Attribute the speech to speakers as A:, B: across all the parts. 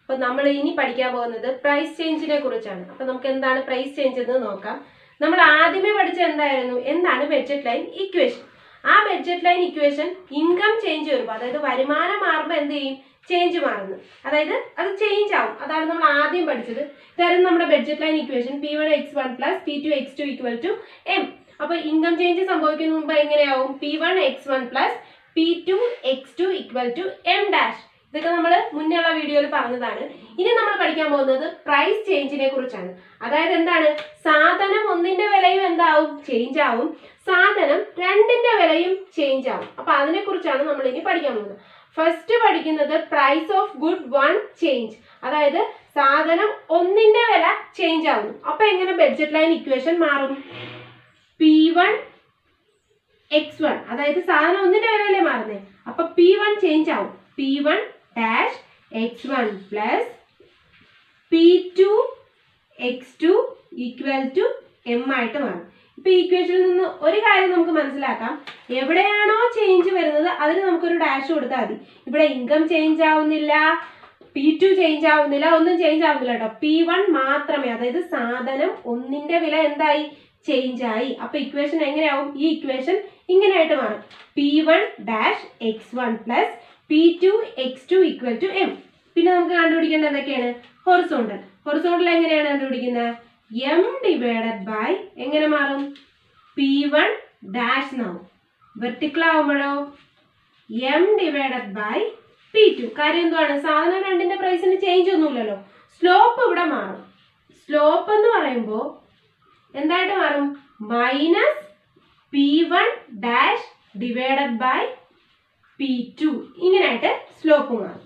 A: അപ്പൊ നമ്മൾ ഇനി പഠിക്കാൻ പോകുന്നത് പ്രൈസ് ചേഞ്ചിനെ കുറിച്ചാണ് അപ്പൊ നമുക്ക് എന്താണ് പ്രൈസ് ചേഞ്ച് എന്ന് നോക്കാം നമ്മൾ ആദ്യമേ പഠിച്ച എന്തായിരുന്നു എന്താണ് ബഡ്ജറ്റ് ലൈൻ ഇക്വേഷൻ ആ budget line equation income change വരുമ്പോൾ അതായത് വരുമാനം മാറുമ്പോൾ എന്ത് ചെയ്യും ചേഞ്ച് മാറുന്നു അതായത് അത് ചേഞ്ച് ആവും അതാണ് നമ്മൾ ആദ്യം പഠിച്ചത് ഇതായിരുന്നു നമ്മുടെ budget line equation P one X one plus P two X two equal to M അപ്പൊ ഇൻകം ചേഞ്ച് സംഭവിക്കുന്ന മുമ്പ് എങ്ങനെയാവും P one X one plus P two X two equal to M dash ഇതൊക്കെ നമ്മൾ മുന്നേ ഉള്ള വീഡിയോയിൽ പറഞ്ഞതാണ് ഇനി നമ്മൾ പഠിക്കാൻ പോകുന്നത് പ്രൈസ് ചേഞ്ചിനെ കുറിച്ചാണ് അതായത് എന്താണ് സാധനം ഒന്നിന്റെ വിലയും എന്താവും ചേഞ്ച് ആവും സാധനം രണ്ടിന്റെ വിലയും ചേഞ്ച് ആവും അപ്പൊ അതിനെ കുറിച്ചാണ് നമ്മൾ ഇനി പഠിക്കാൻ പോകുന്നത് ഫസ്റ്റ് പഠിക്കുന്നത് price of good one change അതായത് സാധനം ഒന്നിന്റെ വില ചേഞ്ച് ആവുന്നു അപ്പൊ എങ്ങനെ ബഡ്ജറ്റ് ലൈൻ ഇക്വേഷൻ മാറും പി വൺ എക്സ് വൺ അതായത് സാധനം ഒന്നിന്റെ വിലയല്ലേ മാറുന്നേ അപ്പൊ പി വൺ ചേഞ്ച് ആവും P one dash X one plus P two X two equal to M ആയിട്ട് മാറും ഇപ്പൊ ഈ ഇക്വേഷനിൽ നിന്ന് ഒരു കാര്യം നമുക്ക് മനസ്സിലാക്കാം എവിടെയാണോ ചേഞ്ച് വരുന്നത് അതിന് നമുക്കൊരു ഡാഷ് കൊടുത്താൽ മതി ഇവിടെ ഇൻകം ചേഞ്ച് ആവുന്നില്ല പി ടു ചേഞ്ച് ആവുന്നില്ല ഒന്നും ചേഞ്ച് ആവുന്നില്ല കേട്ടോ പി വൺ മാത്രമേ അതായത് സാധനം ഒന്നിന്റെ വില എന്തായി ചേഞ്ച് ആയി അപ്പൊ ഇക്വേഷൻ എങ്ങനെയാവും ഈ ഇക്വേഷൻ ഇങ്ങനെയായിട്ട് മാറും P one dash X one plus P two X two equal to M പിന്നെ നമുക്ക് കണ്ടുപിടിക്കേണ്ടത് എന്തൊക്കെയാണ് ഹൊറിസോണ്ടൽ ഹൊറിസോണ്ടൽ എങ്ങനെയാണ് കണ്ടുപിടിക്കുന്നത് എം ഡിവൈഡഡ് ബൈ എങ്ങനെ മാറും പി വൺ ഡാഷ് എന്നാവും വെർട്ടിക്കൽ ആവുമ്പോഴോ M divided by P two കാര്യം എന്തുവാണ് സാധനം രണ്ടിന്റെ പ്രൈസിന് ചേഞ്ച് ഒന്നുമില്ലല്ലോ സ്ലോപ്പ് ഇവിടെ മാറും സ്ലോപ്പ് എന്ന് പറയുമ്പോൾ എന്തായിട്ട് മാറും minus P one dash divided by P two ഇങ്ങനെയായിട്ട് സ്ലോപ്പ് മാറും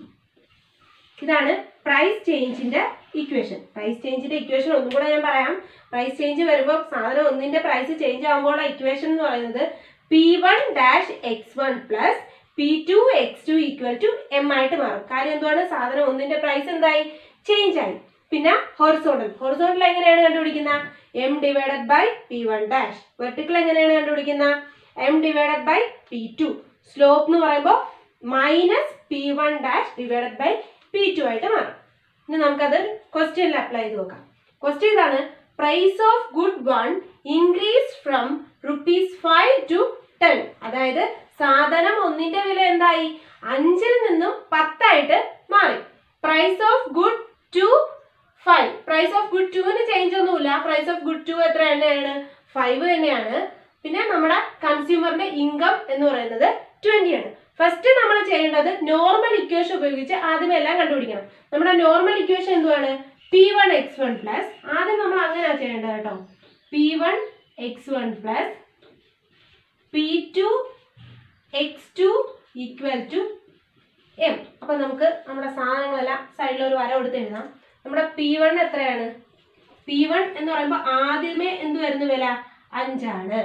A: ഇതാണ് പ്രൈസ് ചേഞ്ചിന്റെ ഇക്വേഷൻ പ്രൈസ് ചേഞ്ചിന്റെ ഇക്വേഷൻ ഒന്നും കൂടെ ഞാൻ പറയാം പ്രൈസ് ചേഞ്ച് വരുമ്പോൾ സാധനം ഒന്നിന്റെ പ്രൈസ് ചേഞ്ച് ആകുമ്പോൾ ഇക്വേഷൻ എന്ന് പറയുന്നത് P one dash X one plus P two X two equal to M ആയിട്ട് മാറും കാര്യം എന്തുവാണ് സാധനം ഒന്നിന്റെ പ്രൈസ് എന്തായി ചേഞ്ച് ആയി പിന്നെ ഹൊറിസോണ്ടൽ ഹൊറിസോണ്ടൽ എങ്ങനെയാണ് കണ്ടുപിടിക്കുന്നത് M divided by P one dash vertical എങ്ങനെയാണ് കണ്ടുപിടിക്കുന്നത് M divided by P two slope എന്ന് പറയുമ്പോൾ minus P one dash divided by P two ആയിട്ട് മാറും ഇനി നമുക്കത് ക്വസ്റ്റ്യനിൽ അപ്ലൈ ചെയ്ത് നോക്കാം ക്വസ്റ്റ്യൻ ഇതാണ് price of good one increase from rupees five to ten അതായത് സാധനം ഒന്നിന്റെ വില എന്തായി അഞ്ചിൽ നിന്നും പത്തായിട്ട് മാറി price of good two five price of good ടുവിന് ചേഞ്ച് ഒന്നുമില്ല പ്രൈസ് ഓഫ് ഗുഡ് ടു എത്ര തന്നെയാണ് ഫൈവ് തന്നെയാണ് പിന്നെ നമ്മുടെ കൺസ്യൂമറിന്റെ ഇൻകം എന്ന് പറയുന്നത് ട്വന്റി ആണ് ഫസ്റ്റ് നമ്മൾ ചെയ്യേണ്ടത് നോർമൽ ഇക്വേഷൻ ഉപയോഗിച്ച് ആദ്യം എല്ലാം കണ്ടുപിടിക്കണം നമ്മുടെ നോർമൽ ഇക്വേഷൻ എന്തുവാണ് P one X one plus ആദ്യം നമ്മൾ അങ്ങനെയാണ് ചെയ്യേണ്ടത് കേട്ടോ P one X one plus P two X two equal to M അപ്പൊ നമുക്ക് നമ്മുടെ സാധനങ്ങളെല്ലാം സൈഡിൽ ഒരു വര കൊടുത്ത് എഴുതാം നമ്മുടെ പി വൺ എത്രയാണ് പി വൺ എന്ന് പറയുമ്പോൾ ആദ്യമേ എന്ത് വരുന്ന വില അഞ്ചാണ്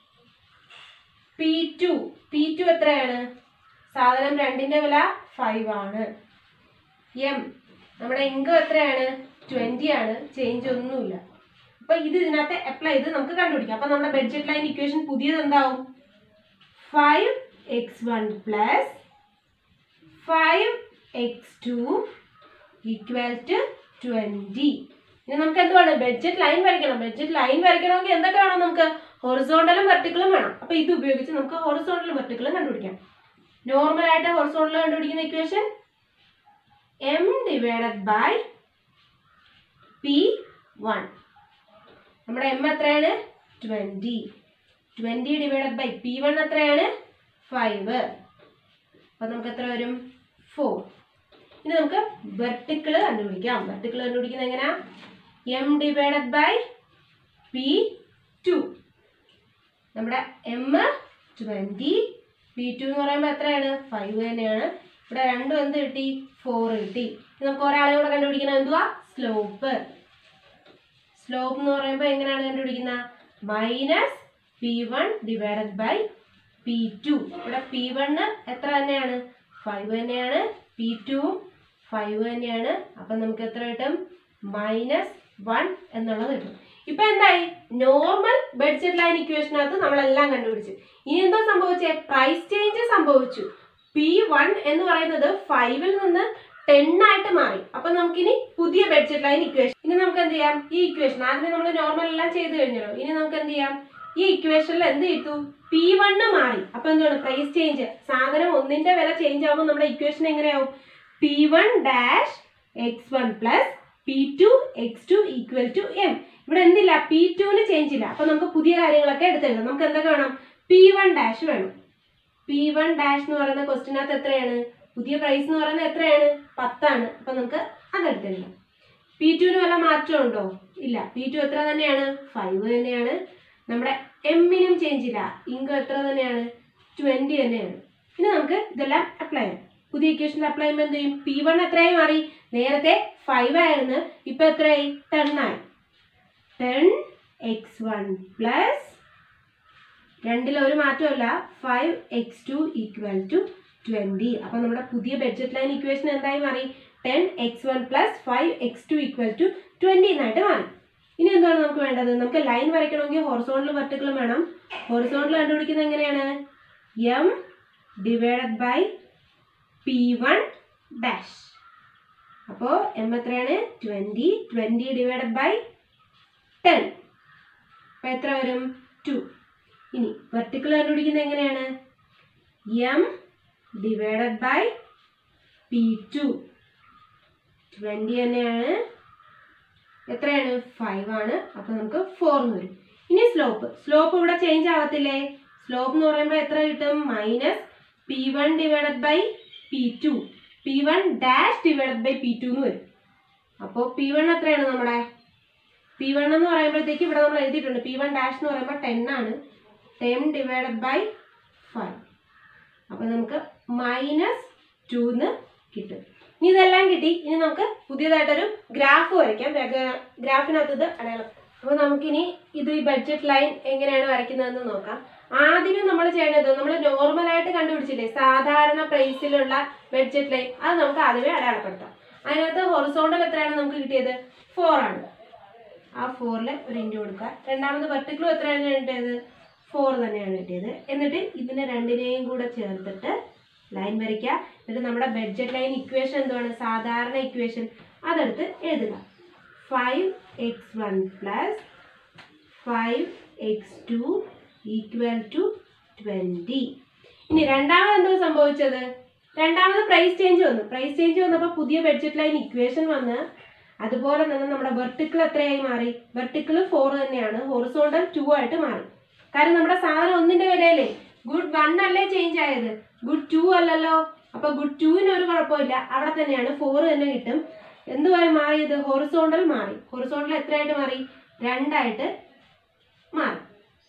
A: പി ടു പി ടു എത്രയാണ് സാധനം രണ്ടിന്റെ വില ഫൈവ് ആണ് എം നമ്മുടെ ഇൻകം എത്രയാണ് ട്വന്റി ആണ് ചേഞ്ച് ഒന്നുമില്ല അപ്പൊ ഇത് ഇതിനകത്ത് അപ്ലൈ ചെയ്ത് നമുക്ക് കണ്ടുപിടിക്കാം അപ്പൊ നമ്മുടെ ബഡ്ജറ്റ് ലൈൻ ഇക്വേഷൻ പുതിയത് എന്താവും five X one plus five X two equal to twenty ഇനി നമുക്ക് എന്തുവാണ് ബഡ്ജറ്റ് ലൈൻ വരയ്ക്കണം ബഡ്ജറ്റ് ലൈൻ വരയ്ക്കണമെങ്കിൽ എന്തൊക്കെ വേണം നമുക്ക് ഹൊറിസോണ്ടലും വെർട്ടിക്കലും വേണം അപ്പൊ ഇത് ഉപയോഗിച്ച് നമുക്ക് ഹൊറിസോണ്ടലും വെർട്ടിക്കലും കണ്ടുപിടിക്കാം നോർമൽ ആയിട്ട് ഹൊറിസോണ്ടൽ കണ്ടുപിടിക്കുന്ന equation M divided by P one നമ്മുടെ എം എത്രയാണ് twenty twenty divided by P one എത്രയാണ് ഫൈവ് അപ്പൊ നമുക്ക് എത്ര വരും ഫോർ ഇനി നമുക്ക് വെർട്ടിക്കിൾ കണ്ടുപിടിക്കാം വെർട്ടിക്കിൾ കണ്ടുപിടിക്കുന്നത് എങ്ങനെയാ M divided by P two നമ്മുടെ എം ട്വന്റി പി ടു എന്ന് പറയുമ്പോൾ എത്രയാണ് ഫൈവ് തന്നെയാണ് ഇവിടെ രണ്ടും എന്ത് കിട്ടി ഫോർ കിട്ടി ഇനി നമുക്ക് ഒരാളെ കൂടെ കണ്ടുപിടിക്കുന്നത് എന്തുവാ സ്ലോപ്പ് സ്ലോപ്പ് എന്ന് പറയുമ്പോൾ എങ്ങനെയാണ് കണ്ടുപിടിക്കുന്നത് minus P one divided by P two ഇവിടെ പി വണ്ണ് എത്ര തന്നെയാണ് ഫൈവ് തന്നെയാണ് പി ടുവും ഫൈവ് തന്നെയാണ് അപ്പം നമുക്ക് എത്ര കിട്ടും മൈനസ് വൺ എന്നുള്ളത് കിട്ടും ഇപ്പൊ എന്തായി നോർമൽ ബഡ്ജറ്റ് ലൈൻ ഇക്വേഷനകത്ത് നമ്മളെല്ലാം കണ്ടുപിടിച്ചു ഇനി എന്തോ സംഭവിച്ചേ പ്രൈസ് ചേഞ്ച് സംഭവിച്ചു പി വൺ എന്ന് പറയുന്നത് ഫൈവിൽ നിന്ന് ടെൻ ആയിട്ട് മാറി അപ്പൊ നമുക്കിനി പുതിയ ബഡ്ജറ്റ് ലൈൻ ഇക്വേഷൻ ഇനി നമുക്ക് എന്ത് ചെയ്യാം ഈ ഇക്വേഷൻ ആദ്യം നമ്മൾ നോർമൽ എല്ലാം ചെയ്ത് കഴിഞ്ഞല്ലോ ഇനി നമുക്ക് എന്ത് ചെയ്യാം ഈ ഇക്വേഷനിൽ എന്ത് ചെയ്തു പി വണ്ണ് മാറി അപ്പൊ എന്താണ് പ്രൈസ് ചേഞ്ച് സാധനം ഒന്നിന്റെ വില ചേഞ്ച് ആകുമ്പോൾ നമ്മുടെ ഇക്വേഷൻ എങ്ങനെയാവും P one dash X one plus P two X two equal to M ഇവിടെ എന്തില്ല പി ടുവിന് ചേഞ്ച് ഇല്ല അപ്പൊ നമുക്ക് പുതിയ കാര്യങ്ങളൊക്കെ എടുത്തെഴുതാം നമുക്ക് എന്തൊക്കെ വേണം പി വൺ ഡാഷ് വേണം പി വൺ ഡാഷ് എന്ന് പറയുന്ന ക്വസ്റ്റിനകത്ത് എത്രയാണ് പുതിയ പ്രൈസ് എന്ന് പറയുന്നത് എത്രയാണ് പത്താണ് അപ്പൊ നമുക്ക് അതെടുത്തെഴുതാം പി ടുവിന് വല്ല മാറ്റമുണ്ടോ ഇല്ല പി ടു എത്ര തന്നെയാണ് ഫൈവ് തന്നെയാണ് നമ്മുടെ എമ്മിനും ചേഞ്ച് ഇല്ല ഇൻകം എത്ര തന്നെയാണ് ട്വന്റി തന്നെയാണ് ഇനി നമുക്ക് ഇതെല്ലാം അപ്ലൈ ചെയ്യാം പുതിയ ഇക്വേഷനിൽ അപ്ലൈ ചെയ്യുമ്പോൾ എന്ത് ചെയ്യും പി വൺ എത്രയായി മാറി നേരത്തെ ഫൈവ് ആയിരുന്നു ഇപ്പൊ എത്രയായി ടെൻ ആയി ടെൻ എക്സ് വൺ പ്ലസ് രണ്ടിൽ ഒരു മാറ്റമില്ല five X two equal to twenty അപ്പൊ നമ്മുടെ പുതിയ ബഡ്ജറ്റ് ലൈൻ ഇക്വേഷൻ എന്തായി മാറി ten x one plus five X two equal to twenty എന്നായിട്ട് മാറി ഇനി എന്താണ് നമുക്ക് വേണ്ടത് നമുക്ക് ലൈൻ വരയ്ക്കണമെങ്കിൽ ഹൊറിസോണ്ടലും വെർട്ടിക്കലും വേണം ഹൊറിസോണ്ടൽ കണ്ടുപിടിക്കുന്നത് എങ്ങനെയാണ് m divided by P one dash അപ്പോൾ എം എത്രയാണ് twenty twenty divided by ten അപ്പോൾ എത്ര വരും ടു ഇനി വെർട്ടിക്കൽ കണ്ടുപിടിക്കുന്നത് എങ്ങനെയാണ് m divided by P two twenty തന്നെയാണ് എത്രയാണ് ഫൈവ് ആണ് അപ്പോൾ നമുക്ക് ഫോർ എന്ന് വരും ഇനി സ്ലോപ്പ് സ്ലോപ്പ് ഇവിടെ ചേഞ്ച് ആവത്തില്ലേ സ്ലോപ്പ് എന്ന് പറയുമ്പോൾ എത്ര കിട്ടും minus P one divided by P two p one dash divided by P two എന്ന് വരും അപ്പോൾ പി വൺ എത്രയാണ് നമ്മുടെ പി വൺ എന്ന് പറയുമ്പോഴത്തേക്ക് ഇവിടെ നമ്മൾ എഴുതിയിട്ടുണ്ട് പി വൺ ഡാഷ് എന്ന് പറയുമ്പോൾ ടെൻ ആണ് ടെൻ ഡിവൈഡഡ് ബൈ ഫൈവ് അപ്പോൾ നമുക്ക് മൈനസ് ടു എന്ന് കിട്ടും ഇനി ഇതെല്ലാം കിട്ടി ഇനി നമുക്ക് പുതിയതായിട്ടൊരു ഗ്രാഫ് വരയ്ക്കാം ഗ്രാ- ഗ്രാഫിനകത്ത് ഇത് അടയാളം അപ്പോൾ നമുക്കിനി ഇത് ഈ ബഡ്ജറ്റ് ലൈൻ എങ്ങനെയാണ് വരയ്ക്കുന്നതെന്ന് നോക്കാം ആദ്യമേ നമ്മൾ ചെയ്യേണ്ടത് നമ്മൾ നോർമലായിട്ട് കണ്ടുപിടിച്ചില്ലേ സാധാരണ പ്രൈസിലുള്ള ബഡ്ജറ്റ് ലൈൻ അത് നമുക്ക് ആദ്യമേ അടയാളപ്പെടുത്താം അതിനകത്ത് ഹൊറിസോണ്ടൽ എത്രയാണ് നമുക്ക് കിട്ടിയത് ഫോർ ആണ് ആ ഫോറിൽ ഒരു ഇൻറ്റു കൊടുക്കുക രണ്ടാമത് വെർട്ടിക്കലും എത്രയാണ് കിട്ടിയത് ഫോർ തന്നെയാണ് കിട്ടിയത് എന്നിട്ട് ഇതിനെ രണ്ടിനെയും കൂടെ ചേർത്തിട്ട് ലൈൻ വരയ്ക്കുക എന്നിട്ട് നമ്മുടെ ബഡ്ജറ്റ് ലൈൻ ഇക്വേഷൻ എന്തുവാണ് സാധാരണ ഇക്വേഷൻ അതെടുത്ത് എഴുതുക five X one plus five X two equal to twenty ഇനി രണ്ടാമത് എന്തോ സംഭവിച്ചത് രണ്ടാമത് പ്രൈസ് ചേഞ്ച് വന്നു പ്രൈസ് ചേഞ്ച് വന്നപ്പോൾ പുതിയ ബഡ്ജറ്റ് ലൈൻ ഇക്വേഷൻ വന്ന് അതുപോലെ തന്നെ നമ്മുടെ വെർട്ടിക്കിൾ എത്രയായി മാറി വെർട്ടിക്കിൾ ഫോർ തന്നെയാണ് ഹൊറിസോണ്ടൽ ടു ആയിട്ട് മാറി കാരണം നമ്മുടെ സാധനം ഒന്നിന്റെ വിലയല്ലേ ഗുഡ് വൺ അല്ലേ ചേഞ്ച് ആയത് ഗുഡ് ടു അല്ലല്ലോ അപ്പൊ ഗുഡ് ടുവിന് ഒരു കുഴപ്പമില്ല അവിടെ തന്നെയാണ് ഫോർ തന്നെ കിട്ടും എന്തുവായി മാറിയത് ഹൊറിസോണ്ടൽ മാറി ഹൊറിസോണ്ടൽ എത്രയായിട്ട് മാറി രണ്ടായിട്ട് മാറി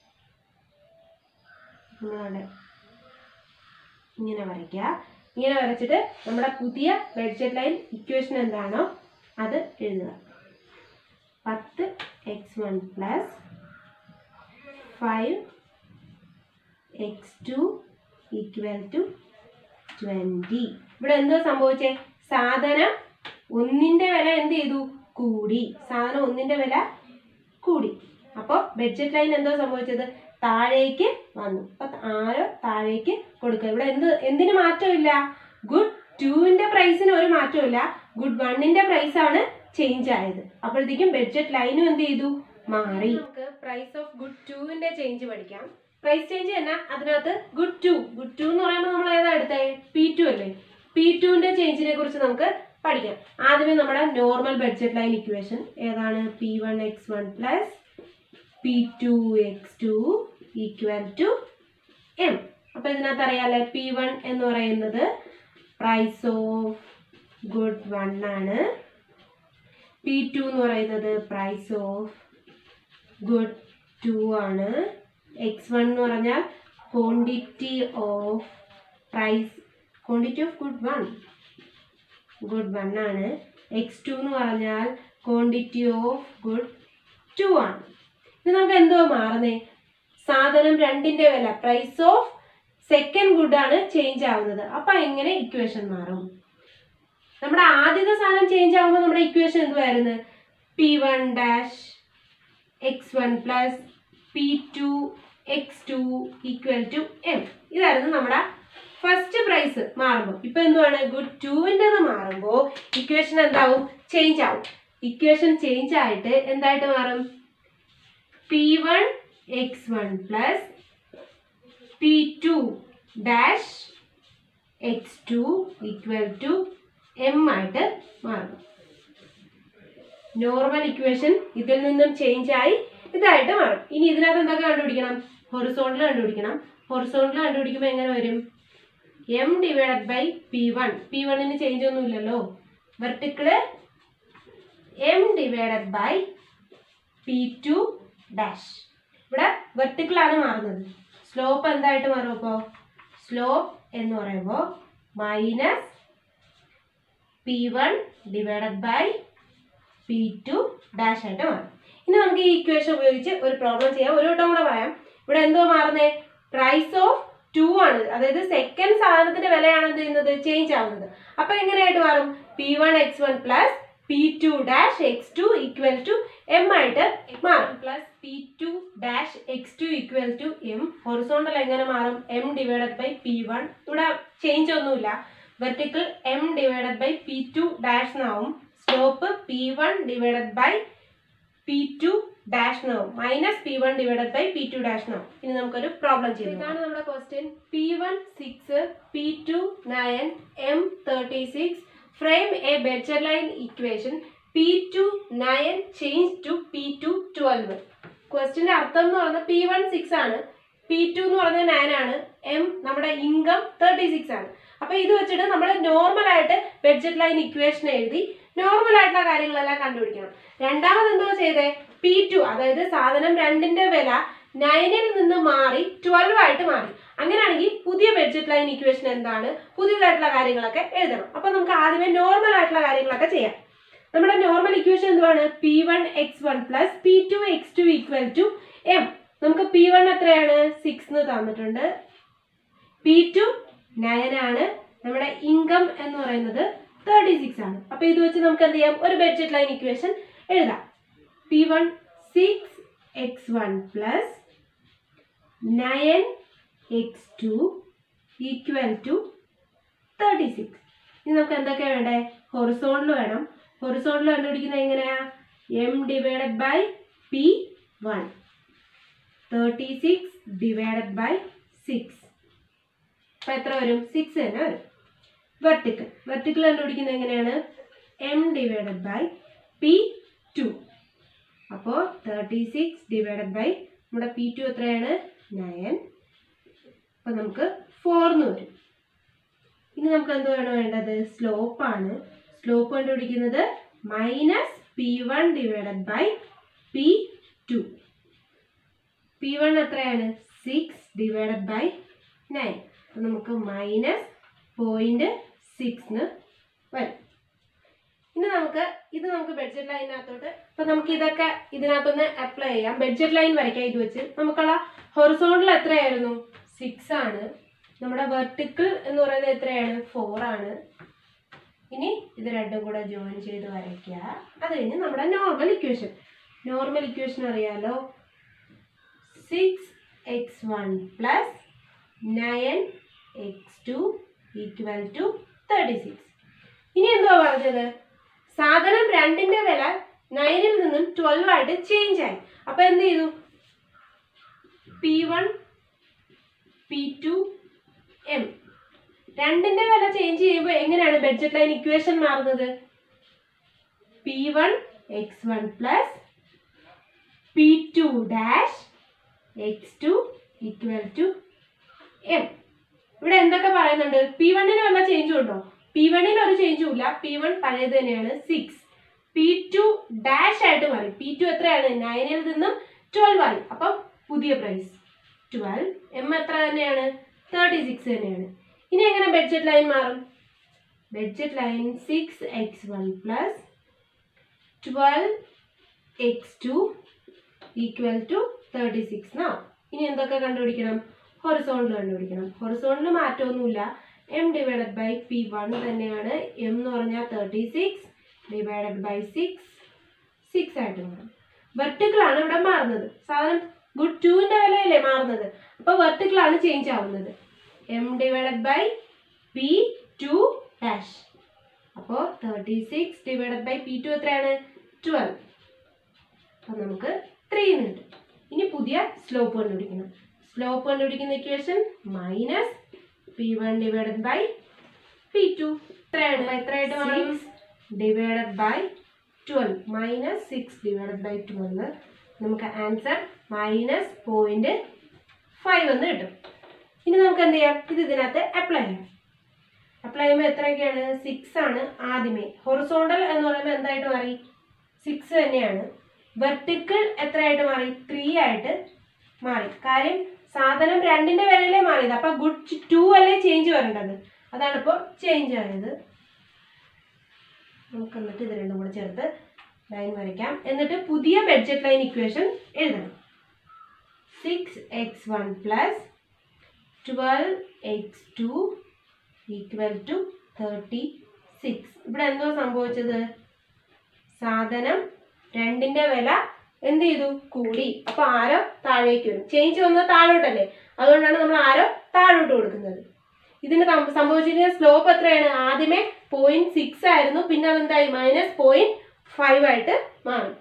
A: നമ്മളവിടെ ഇങ്ങനെ വരയ്ക്കുക ഇങ്ങനെ വരച്ചിട്ട് നമ്മുടെ പുതിയ ബഡ്ജറ്റ് ലൈൻ ഇക്വേഷൻ എന്താണോ അത് എഴുതുക പത്ത് x one plus five X two equal to twenty ഇവിടെ എന്തോ സംഭവിച്ചേ സാധനം ഒന്നിന്റെ വില എന്ത് ചെയ്തു കൂടി സാധനം ഒന്നിന്റെ വില കൂടി അപ്പോൾ ബഡ്ജറ്റ് ലൈൻ എന്തോ സംഭവിച്ചത് താഴേക്ക് വന്നു അപ്പൊ ആരോ താഴേക്ക് കൊടുക്കുക ഇവിടെ എന്ത് എന്തിന് മാറ്റമില്ല ഗുഡ് ടുവിന്റെ പ്രൈസിന് ഒരു മാറ്റമില്ല ഗുഡ് വണ്ണിന്റെ പ്രൈസ് ആണ് ചേഞ്ച് ആയത് അപ്പോഴത്തേക്കും ബഡ്ജറ്റ് ലൈനും എന്ത് ചെയ്തു മാറി നമുക്ക് പ്രൈസ് ഓഫ് ഗുഡ് ടുവിന്റെ ചേഞ്ച് പഠിക്കാം പ്രൈസ് ചേഞ്ച് തന്നെ അതിനകത്ത് ഗുഡ് ടു ഗുഡ് ടു എന്ന് പറയുമ്പോൾ നമ്മൾ ഏതാ എടുത്തേ പി ടു അല്ലേ പി ടുവിന്റെ ചേഞ്ചിനെ കുറിച്ച് നമുക്ക് പഠിക്കാം ആദ്യമേ നമ്മുടെ നോർമൽ ബഡ്ജറ്റ് ലൈൻ ഇക്വേഷൻ ഏതാണ് p one X one plus P two X two equal to M അപ്പൊ ഇതിനകത്ത് അറിയാലേ പി വൺ എന്ന് പറയുന്നത് പ്രൈസ് ഓഫ് ഗുഡ് വൺ ആണ് പി ടു എന്ന് പറയുന്നത് പ്രൈസ് ഓഫ് ഗുഡ് ടു ആണ് എക്സ് വൺ എന്ന് പറഞ്ഞാൽ quantity of price quantity of good one good one ആണ് എക്സ് ടു എന്ന് പറഞ്ഞാൽ ക്വാണ്ടിറ്റി ഓഫ് ഗുഡ് ടു ആണ് ഇത് നമുക്ക് എന്തോ മാറുന്നേ സാധനം രണ്ടിന്റെ വില പ്രൈസ് ഓഫ് സെക്കൻഡ് ഗുഡ് ആണ് ചേഞ്ച് ആവുന്നത് അപ്പൊ എങ്ങനെ ഇക്വേഷൻ മാറും നമ്മുടെ ആദ്യത്തെ സാധനം ചേഞ്ച് ആവുമ്പോൾ നമ്മുടെ ഇക്വേഷൻ എന്തുവായിരുന്നു p one dash X one plus P two X two equal to m ഇതായിരുന്നു നമ്മുടെ ഫസ്റ്റ് പ്രൈസ് മാറുമ്പോൾ ഇപ്പൊ എന്തുവാണ് ഗുഡ് ടുവിൻ്റെത് മാറുമ്പോൾ ഇക്വേഷൻ എന്താവും ചേഞ്ച് ആവും ഇക്വേഷൻ ചേഞ്ച് ആയിട്ട് എന്തായിട്ട് മാറും P one X one plus P two dash x two equal to M ആയിട്ട് മാറും നോർമൽ ഇക്വേഷൻ ഇതിൽ നിന്നും ചേഞ്ച് ആയി ഇതായിട്ട് മാറും ഇനി ഇതിനകത്ത് എന്തൊക്കെ കണ്ടുപിടിക്കണം ഹൊറിസോണ്ടിൽ കണ്ടുപിടിക്കണം ഹൊറിസോണ്ടിൽ കണ്ടുപിടിക്കുമ്പോൾ എങ്ങനെ വരും m divided by P one p one change ഒന്നും ഇല്ലല്ലോ vertical m divided by P two dash ഇവിടെ വെർട്ടിക്കിളാണ് മാറുന്നത് സ്ലോപ്പ് എന്തായിട്ട് മാറും അപ്പോൾ സ്ലോപ്പ് എന്ന് പറയുമ്പോൾ minus P one divided by P two dash ആയിട്ട് മാറും ഇനി നമുക്ക് ഈ ഇക്വേഷൻ ഉപയോഗിച്ച് ഒരു പ്രോബ്ലം ചെയ്യാം ഒരു വട്ടം കൂടെ പറയാം ഇവിടെ എന്തോ മാറുന്നേ പ്രൈസ് ഓഫ് ടു ആണ് അതായത് സെക്കൻഡ് സാധനത്തിന്റെ വിലയാണ് എന്ത് ചെയ്യുന്നത് ചേഞ്ച് ആവുന്നത് അപ്പൊ എങ്ങനെയായിട്ട് മാറും P one X one plus P two dash x two equal to M ആയിട്ട് മാറും plus P two dash x two equal to m horizontal എങ്ങനെ മാറും m divided by P one ഇവിടെ ചേഞ്ച് ഒന്നുമില്ല vertical m divided by P two dash എന്നാവും slope p one divided by P two dash നാവും minus P one divided by P two dash നാവും ഇനി നമുക്കൊരു problem ചെയ്യാം ഇതാണ് നമ്മുടെ question p one six p two nine m thirty six frame a better line equation p two nine change to p two twelve ക്വസ്റ്റിന്റെ അർത്ഥം എന്ന് പറയുന്നത് പി വൺ സിക്സ് ആണ് പി ടു എന്ന് പറഞ്ഞാൽ നയൻ ആണ് എം നമ്മുടെ ഇൻകം തേർട്ടി സിക്സ് ആണ് അപ്പൊ ഇത് വെച്ചിട്ട് നമ്മൾ നോർമൽ ആയിട്ട് ബഡ്ജറ്റ് ലൈൻ ഇക്വേഷൻ എഴുതി നോർമൽ ആയിട്ടുള്ള കാര്യങ്ങളെല്ലാം കണ്ടുപിടിക്കണം രണ്ടാമത് എന്തോ ചെയ്തേ പി ടു അതായത് സാധനം രണ്ടിന്റെ വില നയനിൽ നിന്ന് മാറി ട്വൽവ് ആയിട്ട് മാറി അങ്ങനെയാണെങ്കിൽ പുതിയ ബഡ്ജറ്റ് ലൈൻ ഇക്വേഷൻ എന്താണ് പുതിയതായിട്ടുള്ള കാര്യങ്ങളൊക്കെ എഴുതണം അപ്പൊ നമുക്ക് ആദ്യമേ നോർമൽ ആയിട്ടുള്ള കാര്യങ്ങളൊക്കെ ചെയ്യാം നമ്മുടെ നോർമൽ ഇക്വേഷൻ എന്തുവാണ് P one X one plus P two X two equal to m നമുക്ക് പി വൺ എത്രയാണ് സിക്സ് എന്ന് തന്നിട്ടുണ്ട് പി ടു നയൻ ആണ് നമ്മുടെ ഇൻകം എന്ന് പറയുന്നത് തേർട്ടി സിക്സ് ആണ് അപ്പൊ ഇത് വെച്ച് നമുക്ക് എന്ത് ചെയ്യാം ഒരു ബഡ്ജറ്റ് ലൈൻ ഇക്വേഷൻ എഴുതാം p one six x one plus nine x two equal to thirty six ഇനി നമുക്ക് എന്തൊക്കെയാണ് വേണ്ടേ ഹൊറിസോണിൽ വേണം ഹൊറിസോണിൽ കണ്ടുപിടിക്കുന്നത് എങ്ങനെയാ M divided by P one thirty six divided by six അപ്പം എത്ര വരും സിക്സ് തന്നെ വരും വെർട്ടിക്കൽ വെർട്ടിക്കൽ കണ്ടുപിടിക്കുന്നത് എങ്ങനെയാണ് m divided by P two അപ്പോൾ തേർട്ടി സിക്സ് ഡിവൈഡഡ് ബൈ നമ്മുടെ പി ടു എത്രയാണ് നയൻ അപ്പോൾ നമുക്ക് ഫോർ എന്ന് വരും ഇനി നമുക്ക് എന്തുവാണ് വേണ്ടത് സ്ലോപ്പാണ് സ്ലോപ്പ് കണ്ടുപിടിക്കുന്നത് minus P one divided by P two p one എത്രയാണ് സിക്സ് ഡിവൈഡഡ് ബൈ നയൻ അപ്പം നമുക്ക് മൈനസ് പോയിന്റ് സിക്സ് വരും ഇനി നമുക്ക് ഇത് നമുക്ക് ബഡ്ജറ്റ് ലൈനകത്തോട്ട് ഇപ്പൊ നമുക്ക് ഇതൊക്കെ ഇതിനകത്തൊന്ന് അപ്ലൈ ചെയ്യാം ബഡ്ജറ്റ് ലൈൻ വരയ്ക്കാം ഇത് വെച്ച് നമുക്കുള്ള ഹൊറിസോണ്ടിൽ എത്രയായിരുന്നു സിക്സ് ആണ് നമ്മുടെ വെർട്ടിക്കിൾ എന്ന് പറയുന്നത് എത്രയാണ് ഫോർ ആണ് ഇനി ഇത് രണ്ടും കൂടെ ജോയിൻ ചെയ്ത് വരയ്ക്കുക അത് കഴിഞ്ഞ് നമ്മുടെ നോർമൽ ഇക്വേഷൻ നോർമൽ ഇക്വേഷൻ അറിയാലോ six x one plus nine x two equal to thirty six ഇനി എന്തുവാ പറഞ്ഞത് സാധനം രണ്ടിന്റെ വില നയനിൽ നിന്നും ട്വൽവ് ആയിട്ട് ചേഞ്ച് ആയി അപ്പൊ എന്ത് ചെയ്തു p one p two m രണ്ടിന്റെ വില ചേഞ്ച് ചെയ്യുമ്പോൾ എങ്ങനെയാണ് ബഡ്ജറ്റ് ലൈൻ ഇക്വേഷൻ മാറുന്നത് p one X one plus P two dash x two equal to M ഇവിടെ എന്തൊക്കെ പറയുന്നുണ്ട് പി വണ്ണിന് വല്ല ചേഞ്ചും ഉണ്ടോ പി വണ്ണിന് ഒരു ചേഞ്ചും ഇല്ല പി വൺ പഴയത് തന്നെയാണ് സിക്സ് പി ടു ഡാഷ് ആയിട്ട് മാറി പി ടു എത്രയാണ് നയനിൽ നിന്നും ട്വൽവ് ആയി അപ്പം പുതിയ പ്രൈസ് ട്വൽവ് എം എത്ര തന്നെയാണ് തേർട്ടി സിക്സ് തന്നെയാണ് ഇനി എങ്ങനെ ബഡ്ജറ്റ് ലൈൻ മാറും budget line six x one plus twelve x two equal to thirty six എന്നാവും ഇനി എന്തൊക്കെ കണ്ടുപിടിക്കണം ഹൊറിസോണിൽ കണ്ടുപിടിക്കണം ഹൊറിസോണിൽ മാറ്റമൊന്നുമില്ല m divided by P one തന്നെയാണ് എം എന്ന് പറഞ്ഞാൽ thirty six divided by six six ആയിട്ട് മാറും വെർട്ടിക്കിൾ ആണ് ഇവിടെ മാറുന്നത് സാധനം ഗുഡ് ടുവിന്റെ വിലയല്ലേ മാറുന്നത് അപ്പൊ വെർട്ടിക്കിൾ ആണ് ചേഞ്ച് ആവുന്നത് m divided by P two dash അപ്പോൾ thirty six divided by P two എത്രയാണ് ട്വൽവ് അപ്പം നമുക്ക് ത്രീ കിട്ടും ഇനി പുതിയ സ്ലോപ്പ് കണ്ടുപിടിക്കണം സ്ലോപ്പ് കണ്ടുപിടിക്കുന്ന equation minus P one divided by P two എത്രയാണ് എത്രയായിട്ട് മാറും divided by twelve minus six divided by twelve നമുക്ക് ആൻസർ മൈനസ് പോയിന്റ് ഫൈവ് എന്ന് കിട്ടും ഇനി നമുക്ക് എന്ത് ചെയ്യാം ഇത് ഇതിനകത്ത് അപ്ലൈ ചെയ്യാം അപ്ലൈ ചെയ്യുമ്പോൾ എത്രയൊക്കെയാണ് സിക്സ് ആണ് ആദ്യമേ ഹൊറിസോണ്ടൽ എന്ന് പറയുമ്പോൾ എന്തായിട്ട് മാറി സിക്സ് തന്നെയാണ് വെർട്ടിക്കിൾ എത്രയായിട്ട് മാറി ത്രീ ആയിട്ട് മാറി കാര്യം സാധനം രണ്ടിന്റെ വിലയിലേ മാറിയത് അപ്പൊ ഗുഡ് ടു അല്ലേ ചേഞ്ച് വരേണ്ടത് അതാണ് ഇപ്പോൾ ചേഞ്ച് ആയത് നമുക്ക് എന്നിട്ട് ഇത് രണ്ടും കൂടെ ചേർത്ത് ലൈൻ വരയ്ക്കാം എന്നിട്ട് പുതിയ ബഡ്ജറ്റ് ലൈൻ ഇക്വേഷൻ എഴുതണം six x one plus twelve x two equal to thirty six ഇവിടെ എന്തോ സംഭവിച്ചത് സാധനം രണ്ടിന്റെ വില എന്ത് ചെയ്തു കൂടി അപ്പൊ ആരോ താഴേക്ക് വരും ചേഞ്ച് വന്നത് താഴോട്ടല്ലേ അതുകൊണ്ടാണ് നമ്മൾ ആരോ താഴോട്ട് കൊടുക്കുന്നത് ഇതിന് കം- സംഭവിച്ചിരിക്കുന്ന സ്ലോപ്പ് എത്രയാണ് ആദ്യമേ പോയിന്റ് സിക്സ് ആയിരുന്നു പിന്നെ അതെന്തായി മൈനസ് പോയിന്റ് ഫൈവ് ആയിട്ട് മാറി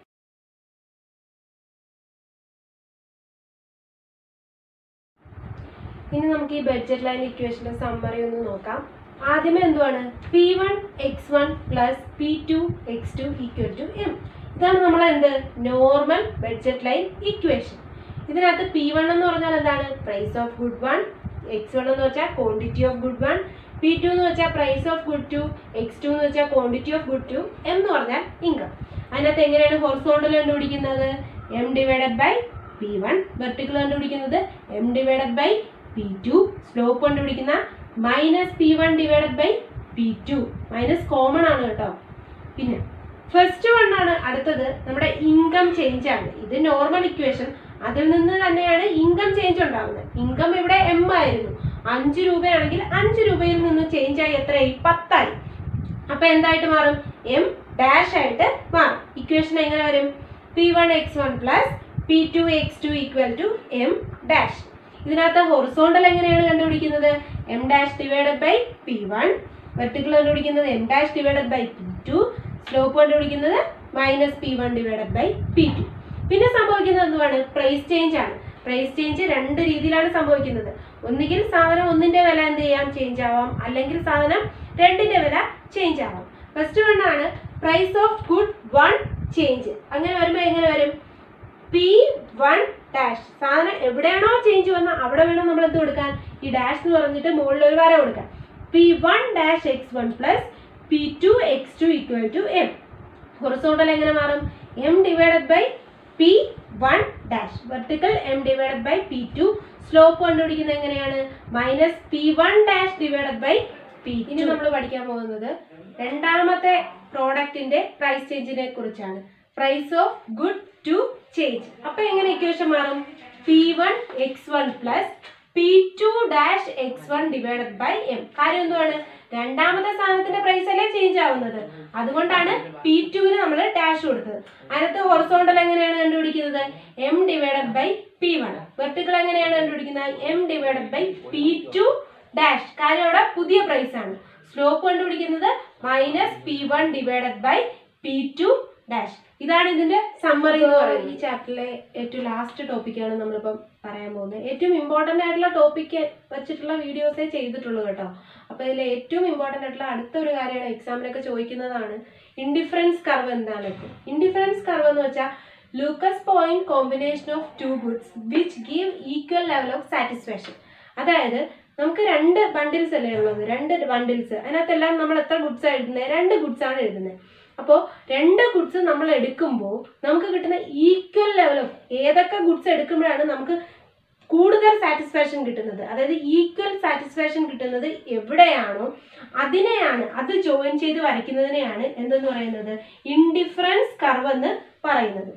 A: ഇനി നമുക്ക് ഈ ബഡ്ജറ്റ് ലൈൻ ഇക്വേഷന്റെ സമ്മറി ഒന്ന് നോക്കാം ആദ്യമേ എന്തുവാണ് P one X one plus P two X two equal to m ഇതാണ് നമ്മൾ എന്ത് നോർമൽ ബഡ്ജറ്റ് ലൈൻ ഇക്വേഷൻ ഇതിനകത്ത് പി വൺ എന്ന് പറഞ്ഞാൽ എന്താണ് price of good one X one എന്ന് വെച്ചാൽ quantity of good one p two എന്ന് വെച്ചാൽ price of good two X two എന്ന് വെച്ചാൽ quantity of good two m എന്ന് പറഞ്ഞാൽ ഇൻകം അതിനകത്ത് എങ്ങനെയാണ് ഹൊറിസോണ്ടൽ കണ്ടുപിടിക്കുന്നത് M divided by P one vertical കണ്ടുപിടിക്കുന്നത് M divided by P two slope കണ്ടുപിടിക്കുന്ന minus P one divided by P two minus common ആണ് കേട്ടോ പിന്നെ ഫസ്റ്റ് വൺ ആണ് അടുത്തത് നമ്മുടെ ഇൻകം ചേഞ്ച് ആണ് ഇത് നോർമൽ ഇക്വേഷൻ അതിൽ നിന്ന് തന്നെയാണ് ഇൻകം ചേഞ്ച് ഉണ്ടാകുന്നത് ഇൻകം ഇവിടെ എം ആയിരുന്നു അഞ്ച് രൂപയാണെങ്കിൽ അഞ്ച് രൂപയിൽ നിന്ന് ചേഞ്ച് ആയി എത്രയായി പത്തായി അപ്പൊ എന്തായിട്ട് മാറും എം ഡാഷ് ആയിട്ട് മാറും ഇക്വേഷൻ എങ്ങനെ വരും p one X one plus P two X two equal to M dash ഇതിനകത്ത് ഹൊറിസോണ്ടൽ എങ്ങനെയാണ് കണ്ടുപിടിക്കുന്നത് m dash divided by P one vertical കണ്ടുപിടിക്കുന്നത് m dash divided by P two slope കണ്ടുപിടിക്കുന്നത് minus P one divided by P two പിന്നെ സംഭവിക്കുന്നത് എന്തുവാണ് price change ആണ് price change രണ്ട് രീതിയിലാണ് സംഭവിക്കുന്നത് ഒന്നുകിൽ സാധനം ഒന്നിന്റെ വില എന്ത് ചെയ്യാം ചേഞ്ച് ആവാം അല്ലെങ്കിൽ സാധനം രണ്ടിന്റെ വില ചേഞ്ച് ആവാം ഫസ്റ്റ് വൺ ആണ് price of good one change അങ്ങനെ വരുമ്പോൾ എങ്ങനെ വരും പി വൺ ഡാഷ് സാധനം എവിടെയാണോ ചേഞ്ച് വന്ന അവിടെ വേണം നമ്മൾ എന്ത് കൊടുക്കാൻ ഈ ഡാഷ് എന്ന് പറഞ്ഞിട്ട് മുകളിൽ ഒരു വര കൊടുക്കാൻ p one dash X one plus P two X two equal to m horizontal എങ്ങനെ മാറും m divided by P one dash vertical m divided by P two slope കണ്ടുപിടിക്കുന്നത് എങ്ങനെയാണ് minus P one dash divided by p ഇനി നമ്മൾ പഠിക്കാൻ പോകുന്നത് രണ്ടാമത്തെ പ്രോഡക്റ്റിന്റെ പ്രൈസ് ചേഞ്ചിനെ കുറിച്ചാണ് price of good two change അപ്പൊ എങ്ങനെ ഇക്വേഷൻ മാറും P one X one plus P two dash X one divided by m കാര്യം എന്തുവാണ് രണ്ടാമത്തെ സാധനത്തിന്റെ പ്രൈസ് അല്ലേ ചേഞ്ച് ആവുന്നത് അതുകൊണ്ടാണ് പി ടുവിന് നമ്മൾ ഡാഷ് കൊടുത്തത് അതിനകത്ത് ഹൊറിസോണ്ടൽ എങ്ങനെയാണ് കണ്ടുപിടിക്കുന്നത് M divided by P one vertical എങ്ങനെയാണ് കണ്ടുപിടിക്കുന്നത് M divided by P two dash കാര്യം അവിടെ പുതിയ പ്രൈസ് ആണ് സ്ലോപ്പ് കണ്ടുപിടിക്കുന്നത് minus P one divided by P two dash ഇതാണ് ഇതിന്റെ സമ്മറി എന്ന് പറയുന്നത് ഈ ചാപ്റ്ററിലെ ഏറ്റവും ലാസ്റ്റ് ടോപ്പിക്കാണ് നമ്മളിപ്പം പറയാൻ പോകുന്നത് ഏറ്റവും ഇമ്പോർട്ടന്റ് ആയിട്ടുള്ള ടോപ്പിക്ക് വെച്ചിട്ടുള്ള വീഡിയോസേ ചെയ്തിട്ടുള്ളൂ കേട്ടോ അപ്പൊ ഇതിൽ ഏറ്റവും ഇമ്പോർട്ടന്റ് ആയിട്ടുള്ള അടുത്ത ഒരു കാര്യമാണ് എക്സാമിനൊക്കെ ചോദിക്കുന്നതാണ് ഇൻഡിഫറൻസ് കർവ് എന്താണ് ഇൻഡിഫറൻസ് കർവ് എന്ന് വെച്ചാൽ locus point combination of two goods which give equal level of satisfaction അതായത് നമുക്ക് രണ്ട് ബണ്ടിൽസ് അല്ലേ ഉള്ളത് രണ്ട് ബണ്ടിൽസ് അതിനകത്തെല്ലാം നമ്മൾ എത്ര ഗുഡ്സ് എഴുതുന്നത് രണ്ട് ഗുഡ്സ് ആണ് എഴുതുന്നത് അപ്പോൾ രണ്ട് ഗുഡ്സ് നമ്മൾ എടുക്കുമ്പോൾ നമുക്ക് കിട്ടുന്ന ഈക്വൽ ലെവൽ ഓഫ് ഏതൊക്കെ ഗുഡ്സ് എടുക്കുമ്പോഴാണ് നമുക്ക് കൂടുതൽ സാറ്റിസ്ഫാക്ഷൻ കിട്ടുന്നത് അതായത് ഈക്വൽ സാറ്റിസ്ഫാക്ഷൻ കിട്ടുന്നത് എവിടെയാണോ അതിനെയാണ് അത് ജോയിൻ ചെയ്ത് വരയ്ക്കുന്നതിനെയാണ് എന്തെന്ന് പറയുന്നത് ഇൻഡിഫറൻസ് കർവ് എന്ന് പറയുന്നത്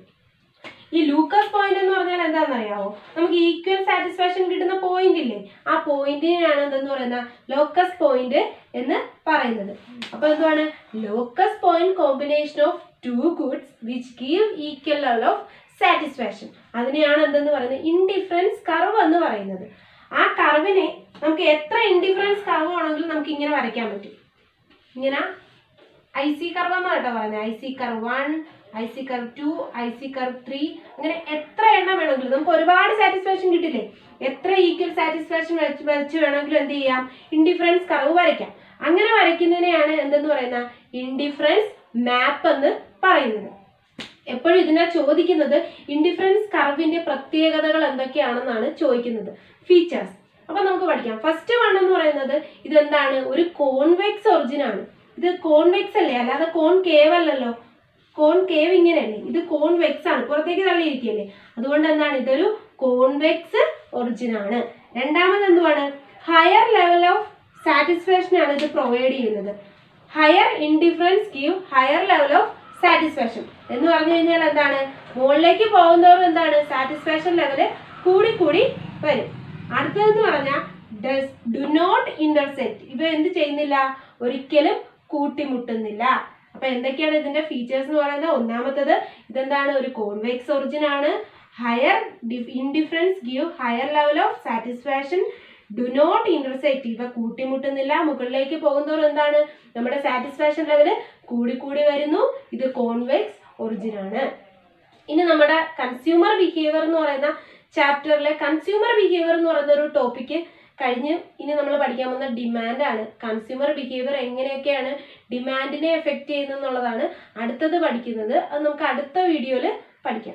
A: ഈ ലൂക്കസ് പോയിന്റ് എന്ന് പറഞ്ഞാൽ എന്താണെന്ന് അറിയാമോ നമുക്ക് ഈക്വൽ സാറ്റിസ്ഫാക്ഷൻ കിട്ടുന്ന പോയിന്റ് ഇല്ലേ ആ പോയിന്റിനെയാണ് എന്തെന്ന് പറയുന്നത് ലോക്കസ് പോയിന്റ് എന്ന് പറയുന്നത് അപ്പൊ എന്തുവാണ് locus point combination of two goods which give equal level of satisfaction അതിനെയാണ് എന്തെന്ന് പറയുന്നത് ഇൻഡിഫറൻസ് കർവ് എന്ന് പറയുന്നത് ആ കർവിനെ നമുക്ക് എത്ര ഇൻഡിഫറൻസ് കർവ് ആണെങ്കിലും നമുക്ക് ഇങ്ങനെ വരയ്ക്കാൻ പറ്റും ഇങ്ങനെ ഐ സി കർവ് എന്നാണ് കേട്ടോ പറയുന്നത് I C curve one I C curve two I C curve three അങ്ങനെ എത്ര എണ്ണം വേണമെങ്കിലും നമുക്ക് ഒരുപാട് സാറ്റിസ്ഫാക്ഷൻ കിട്ടില്ലേ എത്ര ഈക്വൽ സാറ്റിസ്ഫാക്ഷൻ വെച്ച് വെച്ച് വേണമെങ്കിലും എന്ത് ചെയ്യാം ഇൻഡിഫറൻസ് കർവ് വരയ്ക്കാം അങ്ങനെ വരയ്ക്കുന്നതിനെയാണ് എന്തെന്ന് പറയുന്ന ഇൻഡിഫറൻസ് മാപ്പ് എന്ന് പറയുന്നത് എപ്പോഴും ഇതിനെ ചോദിക്കുന്നത് ഇൻഡിഫറൻസ് കർവിന്റെ പ്രത്യേകതകൾ എന്തൊക്കെയാണെന്നാണ് ചോദിക്കുന്നത് ഫീച്ചേഴ്സ് അപ്പൊ നമുക്ക് പഠിക്കാം ഫസ്റ്റ് വൺ എന്ന് പറയുന്നത് ഇതെന്താണ് ഒരു കോൺവെക്സ് ഒറിജിൻ ആണ് ഇത് കോൺവെക്സ് അല്ലേ അല്ലാതെ കോൺ കേവ് അല്ലല്ലോ കോൺ കേവ് ഇങ്ങനെയല്ലേ ഇത് കോൺവെക്സ് ആണ് പുറത്തേക്ക് തള്ളിയിരിക്കുകയല്ലേ അതുകൊണ്ട് എന്താണ് ഇതൊരു കോൺവെക്സ് ഒറിജിൻ ആണ് രണ്ടാമത് എന്തുവാണ് ഹയർ ലെവൽ ഓഫ് സാറ്റിസ്ഫാക്ഷൻ ആണ് ഇത് പ്രൊവൈഡ് ചെയ്യുന്നത് higher indifference give higher level of satisfaction എന്ന് പറഞ്ഞു കഴിഞ്ഞാൽ എന്താണ് മുകളിലേക്ക് പോകുന്നതോറും എന്താണ് സാറ്റിസ്ഫാക്ഷൻ ലെവല് കൂടി കൂടി വരും അടുത്തതെന്ന് പറഞ്ഞാൽ ഡസ് ഡു നോട്ട് ഇന്റർസെക്ട് ഇവ എന്ത് ചെയ്യുന്നില്ല ഒരിക്കലും കൂട്ടിമുട്ടുന്നില്ല അപ്പൊ എന്തൊക്കെയാണ് ഇതിന്റെ ഫീച്ചേഴ്സ് എന്ന് പറയുന്നത് ഒന്നാമത്തത് ഇതെന്താണ് ഒരു കോൺവെക്സ് ഒറിജിൻ ആണ് higher indifference give higher level of satisfaction do not intersect ഇവ കൂട്ടിമുട്ടുന്നില്ല മുകളിലേക്ക് പോകുന്നതോറും എന്താണ് നമ്മുടെ സാറ്റിസ്ഫാക്ഷൻ ലെവല് കൂടി കൂടി വരുന്നു ഇത് കോൺവെക്സ് ഒറിജിൻ ആണ് ഇനി നമ്മുടെ കൺസ്യൂമർ ബിഹേവിയർ എന്ന് പറയുന്ന ചാപ്റ്ററിലെ കൺസ്യൂമർ ബിഹേവിയർ എന്ന് പറയുന്ന ഒരു ടോപ്പിക്ക് കഴിഞ്ഞ് ഇനി നമ്മൾ പഠിക്കാൻ പോകുന്ന ഡിമാൻഡ് ആണ് കൺസ്യൂമർ ബിഹേവിയർ എങ്ങനെയൊക്കെയാണ് ഡിമാൻഡിനെ എഫക്റ്റ് ചെയ്യുന്നത് എന്നുള്ളതാണ് അടുത്തത് പഠിക്കുന്നത് അത് നമുക്ക് അടുത്ത വീഡിയോയിൽ പഠിക്കാം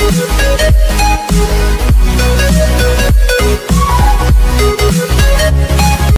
B: Thank you.